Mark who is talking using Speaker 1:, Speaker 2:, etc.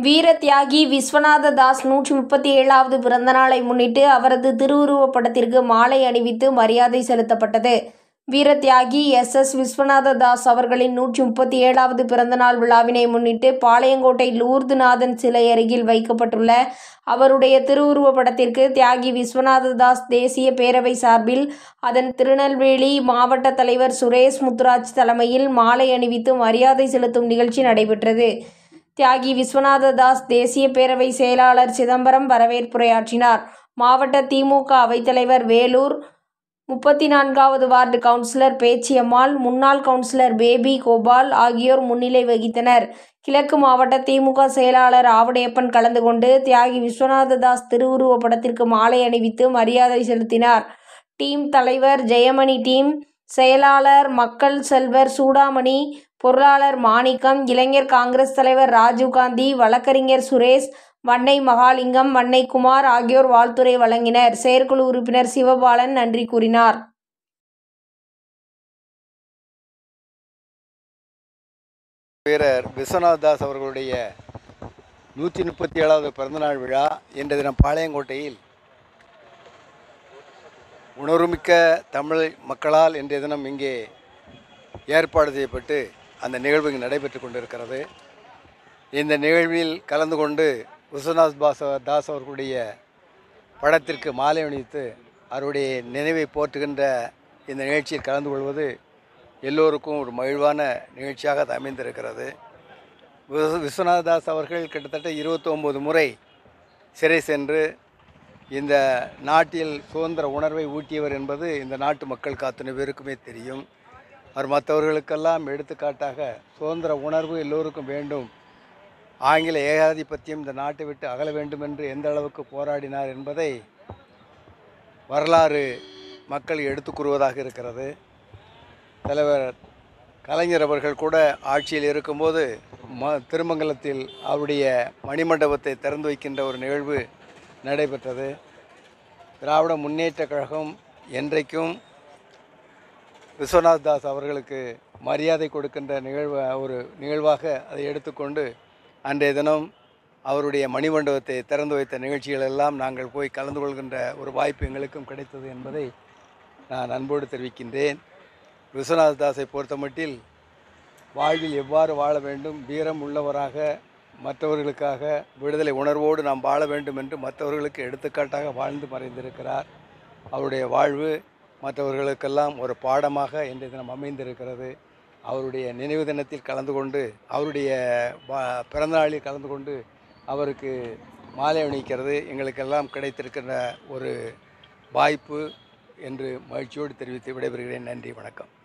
Speaker 1: வீர தியாகி விஸ்வநாத தாஸ் நூற்றி முப்பத்தி ஏழாவது பிறந்தநாளை முன்னிட்டு அவரது திருவுருவப் படத்திற்கு மாலை அணிவித்து மரியாதை செலுத்தப்பட்டது வீர தியாகி எஸ் எஸ் விஸ்வநாத தாஸ் அவர்களின் நூற்றி முப்பத்தி ஏழாவது பிறந்தநாள் விழாவினை முன்னிட்டு பாளையங்கோட்டை லூர்துநாதன் சிலை அருகில் வைக்கப்பட்டுள்ள அவருடைய திருவுருவப் படத்திற்கு தியாகி விஸ்வநாத தாஸ் தேசிய பேரவை சார்பில் அதன் திருநெல்வேலி மாவட்ட தலைவர் சுரேஷ் முத்துராஜ் தலைமையில் மாலை அணிவித்து மரியாதை செலுத்தும் நிகழ்ச்சி நடைபெற்றது தியாகி விஸ்வநாத தாஸ் தேசிய பேரவை செயலாளர் சிதம்பரம் வரவேற்புரையாற்றினார் மாவட்ட திமுக அவைத்தலைவர் வேலூர் முப்பத்தி நான்காவது வார்டு கவுன்சிலர் பேச்சியம்மாள் முன்னாள் கவுன்சிலர் பேபி கோபால் ஆகியோர் முன்னிலை வகித்தனர் கிழக்கு மாவட்ட திமுக செயலாளர் ஆவடையப்பன் கலந்து கொண்டு தியாகி விஸ்வநாத தாஸ் திருவுருவப் படத்திற்கு மாலை அணிவித்து மரியாதை செலுத்தினார் டீம் தலைவர் ஜெயமணி டீம் செயலாளர் மக்கள் செல்வர் சூடாமணி பொருளாளர் மாணிக்கம் இளைஞர் காங்கிரஸ் தலைவர் ராஜீவ்காந்தி வழக்கறிஞர் சுரேஷ் வன்னை மகாலிங்கம் வன்னை குமார் ஆகியோர் வாழ்த்துரை வழங்கினர் செயற்குழு உறுப்பினர் சிவபாலன் நன்றி கூறினார்
Speaker 2: வீரர் விஸ்வநாத் தாஸ் அவர்களுடைய நூற்றி முப்பத்தி ஏழாவது பிறந்தநாள் விழா இன்று தினம் பாளையங்கோட்டையில் உணர்வுமிக்க தமிழ் மக்களால் இன்றைய தினம் இங்கே ஏற்பாடு செய்யப்பட்டு அந்த நிகழ்வு இங்கு நடைபெற்று கொண்டிருக்கிறது இந்த நிகழ்வில் கலந்து கொண்டு விஸ்வநாத் பாஸ் தாஸ் அவர்களுடைய படத்திற்கு மாலை அணிவித்து அவருடைய நினைவை போற்றுகின்ற இந்த நிகழ்ச்சியில் கலந்து கொள்வது எல்லோருக்கும் ஒரு மகிழ்வான நிகழ்ச்சியாக அது அமைந்திருக்கிறது விஸ்- விஸ்வநாத தாஸ் அவர்கள் கிட்டத்தட்ட 29 முறை சிறை சென்று இந்த நாட்டில் சுதந்திர உணர்வை ஊட்டியவர் என்பது இந்த நாட்டு மக்களுக்கு அத்தனை பேருக்குமே தெரியும் அவர் மற்றவர்களுக்கெல்லாம் எடுத்துக்காட்டாக சுதந்திர உணர்வு எல்லோருக்கும் வேண்டும் ஆங்கில ஏகாதிபத்தியம் இந்த நாட்டை விட்டு அகல வேண்டும் என்று எந்த அளவுக்கு போராடினார் என்பதை வரலாறு மக்கள் எடுத்துக் கூறுவதாக இருக்கிறது தலைவர் கலைஞர் அவர்கள் கூட ஆட்சியில் இருக்கும்போது ம திருமங்கலத்தில் அவருடைய மணிமண்டபத்தை திறந்து வைக்கின்ற ஒரு நிகழ்வு நடைபெற்றது திராவிட முன்னேற்றக் கழகம் என்றைக்கும் விஸ்வநாத் தாஸ் அவர்களுக்கு மரியாதை கொடுக்கின்ற நிகழ்வு ஒரு நிகழ்வாக அதை எடுத்துக்கொண்டு அன்றைய தினம் அவருடைய மணிமண்டபத்தை திறந்து வைத்த நிகழ்ச்சிகள் எல்லாம் நாங்கள் போய் கலந்து கொள்கின்ற ஒரு வாய்ப்பு எங்களுக்கும் கிடைத்தது என்பதை நான் அன்போடு தெரிவிக்கின்றேன் விஸ்வநாத் தாஸை பொறுத்தமட்டில் வாழ்வில் எவ்வாறு வாழ வேண்டும் வீரம் உள்ளவராக மற்றவர்களுக்காக விடுதலை உணர்வோடு நாம் வாழ வேண்டும் என்று மற்றவர்களுக்கு எடுத்துக்காட்டாக வாழ்ந்து மறைந்திருக்கிறார் அவருடைய வாழ்வு மற்றவர்களுக்கெல்லாம் ஒரு பாடமாக இன்றைய தினம் அமைந்திருக்கிறது அவருடைய நினைவு தினத்தில் கலந்து கொண்டு அவருடைய வா- பிறந்தநாளில் கலந்து கொண்டு அவருக்கு மாலை அணிவிக்கிறது எங்களுக்கெல்லாம் கிடைத்திருக்கின்ற ஒரு வாய்ப்பு என்று மகிழ்ச்சியோடு தெரிவித்து விடைபெறுகிறேன் நன்றி வணக்கம்